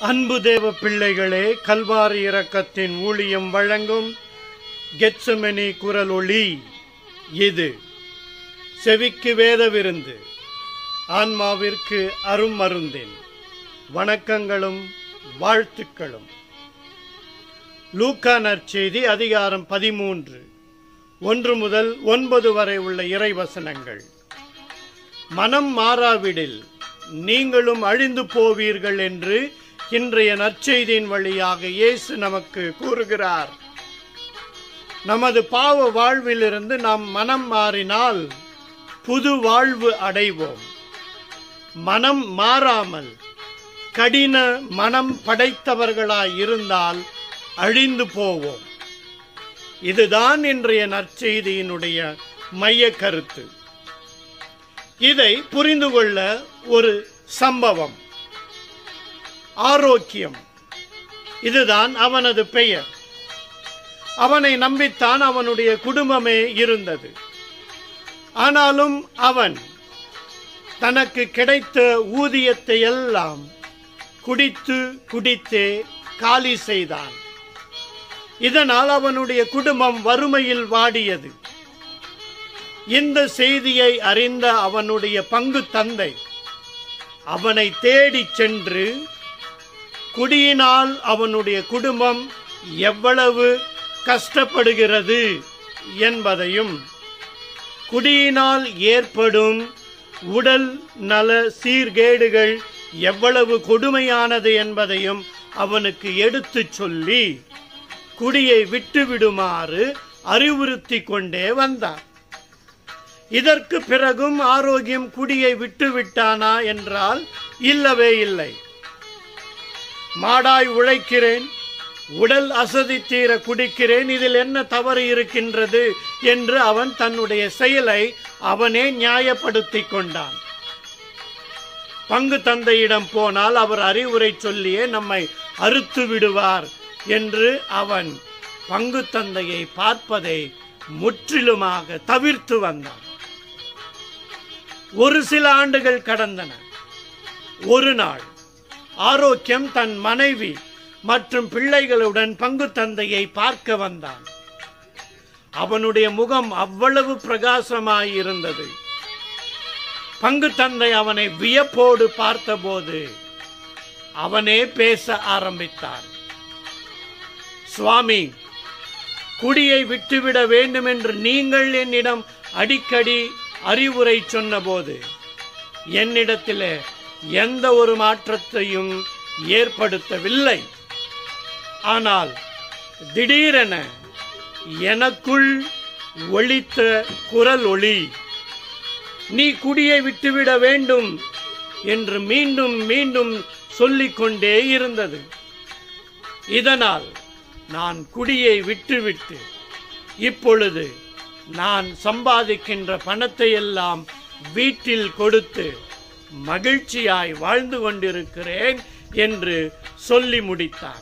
அன்பு தேவ பிள்ளைகளே கல்வாரி இரக்கத்தின் ஊழியம் வழங்கும் கெட்சமனி குரலொளி இது செவிக்கு வேத விருந்து ஆன்மாவிற்கு அருமருந்தின் வணக்கங்களும் வாழ்த்துக்களும் லூக்கா நற்செய்தி அதிகாரம் பதிமூன்று ஒன்று முதல் ஒன்பது வரை உள்ள இறைவசனங்கள் மனம் மாறாவிடில் நீங்களும் அழிந்து போவீர்கள் என்று இன்றைய நற்செய்தியின் வழியாக இயேசு நமக்கு கூறுகிறார் நமது பாவ வாழ்விலிருந்து நாம் மனம் மாறினால் புது வாழ்வு அடைவோம் மனம் மாறாமல் கடின மனம் படைத்தவர்களாய் இருந்தால் அழிந்து போவோம் இதுதான் இன்றைய நற்செய்தியினுடைய மைய கருத்து இதை புரிந்து கொள்ள ஒரு சம்பவம் ஆரோக்கியம் இதுதான் அவனது பெயர் அவனை நம்பித்தான் அவனுடைய குடும்பமே இருந்தது ஆனாலும் அவன் தனக்கு கிடைத்த ஊதியத்தை எல்லாம் குடித்து குடித்தே காலி செய்தான் இதனால் அவனுடைய குடும்பம் வறுமையில் வாடியது இந்த செய்தியை அறிந்த அவனுடைய பங்கு தந்தை அவனை தேடிச் சென்று குடியினால் அவனுடைய குடும்பம் எவ்வளவு கஷ்டப்படுகிறது என்பதையும் குடியினால் ஏற்படும் உடல் நல சீர்கேடுகள் எவ்வளவு கொடுமையானது என்பதையும் அவனுக்கு எடுத்துச் சொல்லி குடியை விட்டுவிடுமாறு அறிவுறுத்தி கொண்டே வந்தார் இதற்கு பிறகும் ஆரோக்கியம் குடியை விட்டுவிட்டானா என்றால் இல்லவே இல்லை மாடாய் உழைக்கிறேன் உடல் அசதி தீர குடிக்கிறேன் இதில் என்ன தவறு இருக்கின்றது என்று அவன் தன்னுடைய செயலை அவனே நியாயப்படுத்திக் கொண்டான் பங்கு தந்தையிடம் போனால் அவர் அறிவுரை சொல்லியே நம்மை அறுத்து விடுவார் என்று அவன் பங்கு தந்தையை பார்ப்பதை முற்றிலுமாக தவிர்த்து வந்தான் ஒரு சில ஆண்டுகள் கடந்தன ஒரு நாள் ஆரோக்கியம் தன் மனைவி மற்றும் பிள்ளைகளுடன் பங்கு தந்தையை பார்க்க வந்தான் அவனுடைய முகம் அவ்வளவு பிரகாசமாய் இருந்தது பங்கு தந்தை அவனை வியப்போடு பார்த்தபோது அவனே பேச ஆரம்பித்தான் சுவாமி குடியை விட்டுவிட வேண்டும் என்று நீங்கள் என்னிடம் அடிக்கடி அறிவுரை சொன்னபோது என்னிடத்தில் எந்த ஒரு மாற்றத்தையும் ஏற்படுத்தவில்லை ஆனால் திடீரென எனக்குள் ஒலித்த குரல் ஒளி நீ குடியை விட்டுவிட வேண்டும் என்று மீண்டும் மீண்டும் சொல்லிக்கொண்டே இருந்தது இதனால் நான் குடியை விட்டுவிட்டு இப்பொழுது நான் சம்பாதிக்கின்ற பணத்தை எல்லாம் வீட்டில் கொடுத்து மகிழ்ச்சியாய் வாழ்ந்து கொண்டிருக்கிறேன் என்று சொல்லி முடித்தான்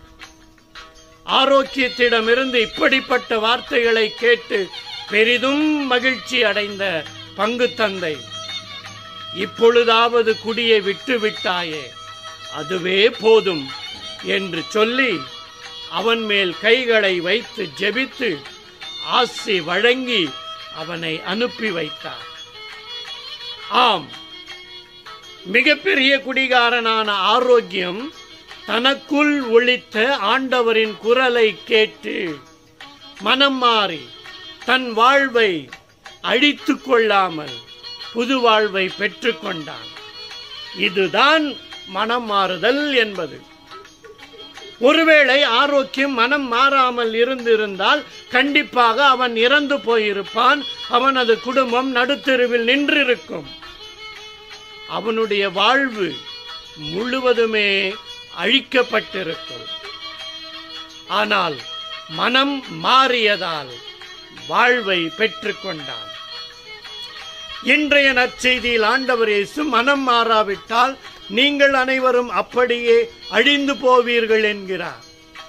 ஆரோக்கியத்திடமிருந்து இப்படிப்பட்ட வார்த்தைகளை கேட்டு பெரிதும் மகிழ்ச்சி அடைந்த பங்கு தந்தை இப்பொழுதாவது குடியை விட்டு விட்டாயே அதுவே போதும் என்று சொல்லி அவன் மேல் கைகளை வைத்து ஜெபித்து ஆசி வழங்கி அவனை அனுப்பி வைத்தார் ஆம் மிகப்பெரிய குடிகாரனான ஆரோக்கியம் தனக்குள் ஒழித்த ஆண்டவரின் குரலை கேட்டு மனம் மாறி தன் வாழ்வை அழித்து கொள்ளாமல் புது வாழ்வை பெற்றுக்கொண்டான் இதுதான் மனம் மாறுதல் என்பது ஒருவேளை ஆரோக்கியம் மனம் மாறாமல் இருந்திருந்தால் கண்டிப்பாக அவன் இறந்து போயிருப்பான் அவனது குடும்பம் நடுத்தெருவில் நின்றிருக்கும் அவனுடைய வாழ்வு முழுவதுமே அழிக்கப்பட்டிருக்கும் ஆனால் மனம் மாறியதால் வாழ்வை பெற்றுக்கொண்டான் இன்றைய நற்செய்தியில் ஆண்டவர் இயேசு மனம் மாறாவிட்டால் நீங்கள் அனைவரும் அப்படியே அழிந்து போவீர்கள் என்கிறார்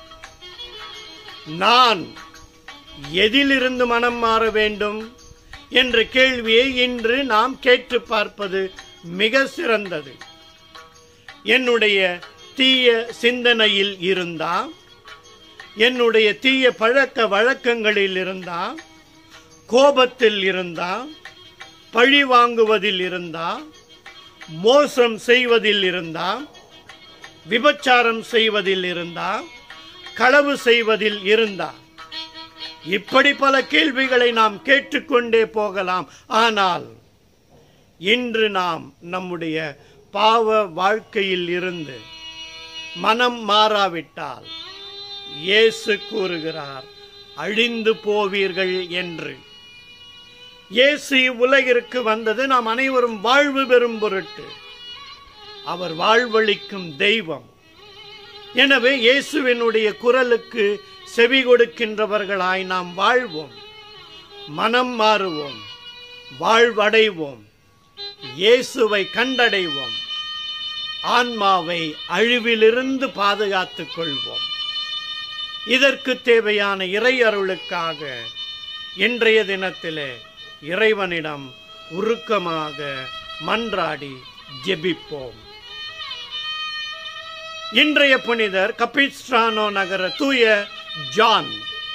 நான் எதிலிருந்து மனம் மாற வேண்டும் என்ற கேள்வியை இன்று நாம் கேட்டு பார்ப்பது மிக சிறந்தது என்னுடைய தீய சிந்தனையில் இருந்தா என்னுடைய தீய பழக்க வழக்கங்களில் இருந்தா கோபத்தில் இருந்தா பழி வாங்குவதில் இருந்தா மோசம் செய்வதில் இருந்தா விபச்சாரம் செய்வதில் இருந்தா களவு செய்வதில் இருந்தா இப்படி பல கேள்விகளை நாம் கேட்டுக்கொண்டே போகலாம் ஆனால் இன்று நாம் நம்முடைய பாவ வாழ்க்கையில் இருந்து மனம் மாறாவிட்டால் இயேசு கூறுகிறார் அழிந்து போவீர்கள் என்று இயேசு உலகிற்கு வந்தது நாம் அனைவரும் வாழ்வு பெறும் பொருட்டு அவர் வாழ்வளிக்கும் தெய்வம் எனவே இயேசுவினுடைய குரலுக்கு செவி கொடுக்கின்றவர்களாய் நாம் வாழ்வோம் மனம் மாறுவோம் வாழ்வடைவோம் இயேசுவை கண்டடைவோம் ஆன்மாவை அழிவிலிருந்து பாதுகாத்துக் கொள்வோம் இதற்கு தேவையான இறை அருளுக்காக இன்றைய தினத்திலே இறைவனிடம் உருக்கமாக மன்றாடி ஜெபிப்போம் இன்றைய புனிதர் கபிஸ்ட்ரானோ நகர தூய ஜான்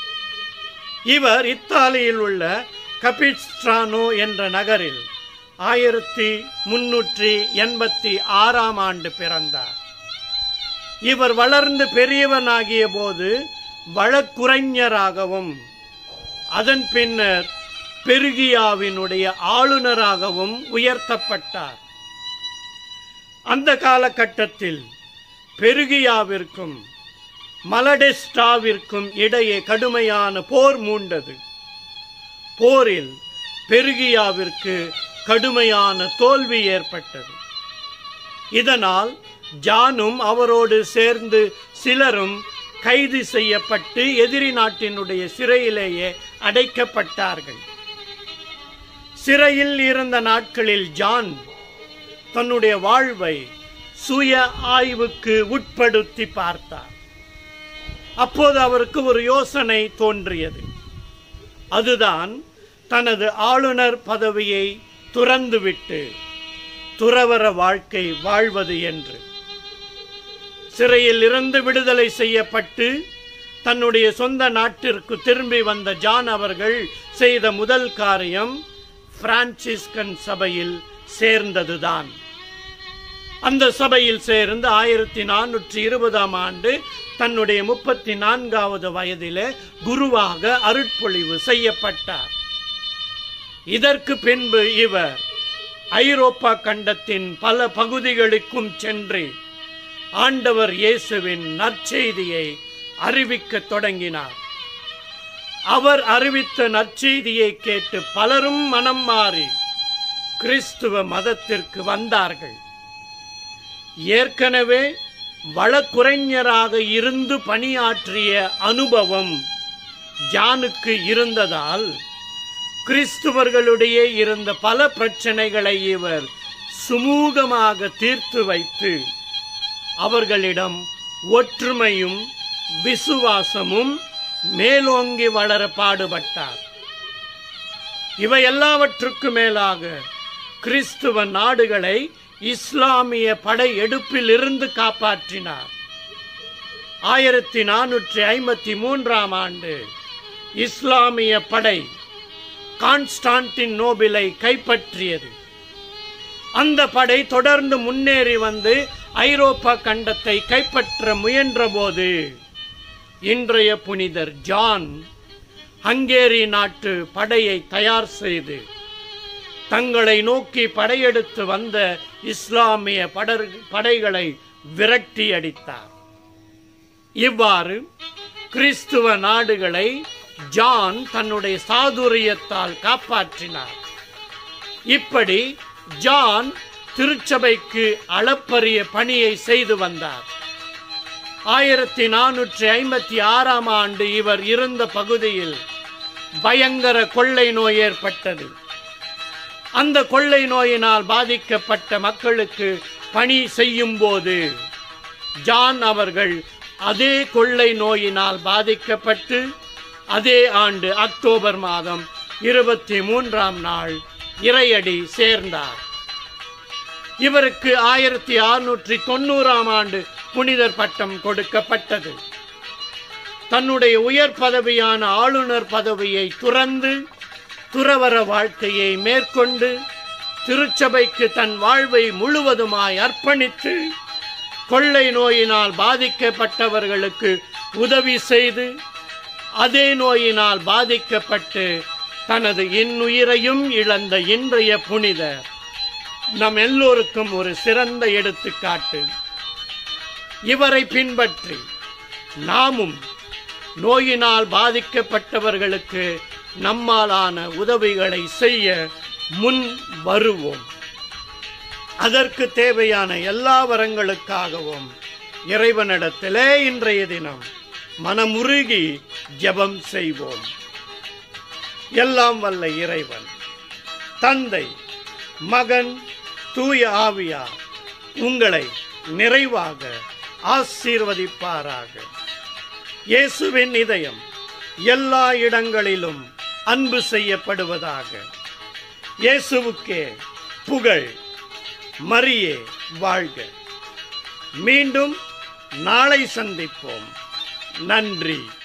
இவர் இத்தாலியில் உள்ள கபிஸ்ட்ரானோ என்ற நகரில் ஆயிரத்தி முன்னூற்றி எண்பத்தி ஆறாம் ஆண்டு பிறந்தார் இவர் வளர்ந்து பெரியவனாகிய போது வழக்குரைஞராகவும் அதன் பின்னர் பெருகியாவினுடைய ஆளுநராகவும் உயர்த்தப்பட்டார் அந்த காலகட்டத்தில் பெருகியாவிற்கும் மலடெஸ்டாவிற்கும் இடையே கடுமையான போர் மூண்டது போரில் பெருகியாவிற்கு கடுமையான தோல்வி ஏற்பட்டது இதனால் ஜானும் அவரோடு சேர்ந்து சிலரும் கைது செய்யப்பட்டு எதிரி நாட்டினுடைய சிறையிலேயே அடைக்கப்பட்டார்கள் சிறையில் இருந்த நாட்களில் ஜான் தன்னுடைய வாழ்வை சுய ஆய்வுக்கு உட்படுத்தி பார்த்தார் அப்போது அவருக்கு ஒரு யோசனை தோன்றியது அதுதான் தனது ஆளுநர் பதவியை துறந்துவிட்டு துறவற வாழ்க்கை வாழ்வது என்று சிறையில் இருந்து விடுதலை செய்யப்பட்டு தன்னுடைய சொந்த நாட்டிற்கு திரும்பி வந்த ஜான் அவர்கள் செய்த முதல் காரியம் பிரான்சிஸ்கன் சபையில் சேர்ந்ததுதான் அந்த சபையில் சேர்ந்து ஆயிரத்தி நானூற்றி இருபதாம் ஆண்டு தன்னுடைய முப்பத்தி நான்காவது வயதிலே குருவாக அருட்பொழிவு செய்யப்பட்டார் இதற்கு பின்பு இவர் ஐரோப்பா கண்டத்தின் பல பகுதிகளுக்கும் சென்று ஆண்டவர் இயேசுவின் நற்செய்தியை அறிவிக்கத் தொடங்கினார் அவர் அறிவித்த நற்செய்தியை கேட்டு பலரும் மனம் மாறி கிறிஸ்துவ மதத்திற்கு வந்தார்கள் ஏற்கனவே வழக்குரைஞராக இருந்து பணியாற்றிய அனுபவம் ஜானுக்கு இருந்ததால் கிறிஸ்துவர்களுடைய இருந்த பல பிரச்சனைகளை இவர் சுமூகமாக தீர்த்து வைத்து அவர்களிடம் ஒற்றுமையும் விசுவாசமும் மேலோங்கி வளர பாடுபட்டார் இவை எல்லாவற்றுக்கு மேலாக கிறிஸ்துவ நாடுகளை இஸ்லாமிய படையெடுப்பில் இருந்து காப்பாற்றினார் ஆயிரத்தி நானூற்றி ஐம்பத்தி மூன்றாம் ஆண்டு இஸ்லாமிய படை கான்ஸ்டான்டின் நோபிலை கைப்பற்றியது அந்த படை தொடர்ந்து முன்னேறி வந்து ஐரோப்பா கண்டத்தை கைப்பற்ற முயன்றபோது இன்றைய புனிதர் ஜான் ஹங்கேரி நாட்டு படையை தயார் செய்து தங்களை நோக்கி படையெடுத்து வந்த இஸ்லாமிய படர் படைகளை விரட்டி அடித்தார் இவ்வாறு கிறிஸ்துவ நாடுகளை ஜான் தன்னுடைய சாதுரியத்தால் காப்பாற்றினார் இப்படி ஜான் திருச்சபைக்கு அளப்பரிய பணியை செய்து வந்தார் ஆயிரத்தி நானூற்றி ஐம்பத்தி ஆறாம் ஆண்டு இவர் இருந்த பகுதியில் பயங்கர கொள்ளை நோய் ஏற்பட்டது அந்த கொள்ளை நோயினால் பாதிக்கப்பட்ட மக்களுக்கு பணி செய்யும் போது ஜான் அவர்கள் அதே கொள்ளை நோயினால் பாதிக்கப்பட்டு அதே ஆண்டு அக்டோபர் மாதம் இருபத்தி மூன்றாம் நாள் இறையடி சேர்ந்தார் இவருக்கு ஆயிரத்தி அறுநூற்றி தொண்ணூறாம் ஆண்டு புனிதர் பட்டம் கொடுக்கப்பட்டது தன்னுடைய உயர் பதவியான ஆளுநர் பதவியை துறந்து துறவர வாழ்க்கையை மேற்கொண்டு திருச்சபைக்கு தன் வாழ்வை முழுவதுமாய் அர்ப்பணித்து கொள்ளை நோயினால் பாதிக்கப்பட்டவர்களுக்கு உதவி செய்து அதே நோயினால் பாதிக்கப்பட்டு தனது இன்னுயிரையும் இழந்த இன்றைய புனிதர் நம் எல்லோருக்கும் ஒரு சிறந்த எடுத்துக்காட்டு இவரை பின்பற்றி நாமும் நோயினால் பாதிக்கப்பட்டவர்களுக்கு நம்மாலான உதவிகளை செய்ய முன் வருவோம் அதற்கு தேவையான எல்லா வரங்களுக்காகவும் இறைவனிடத்திலே இன்றைய தினம் மனமுருகி ஜெபம் செய்வோம் எல்லாம் வல்ல இறைவன் தந்தை மகன் தூய ஆவியார் உங்களை நிறைவாக ஆசீர்வதிப்பாராக இயேசுவின் இதயம் எல்லா இடங்களிலும் அன்பு செய்யப்படுவதாக இயேசுவுக்கே புகழ் மரியே வாழ்க மீண்டும் நாளை சந்திப்போம் நன்றி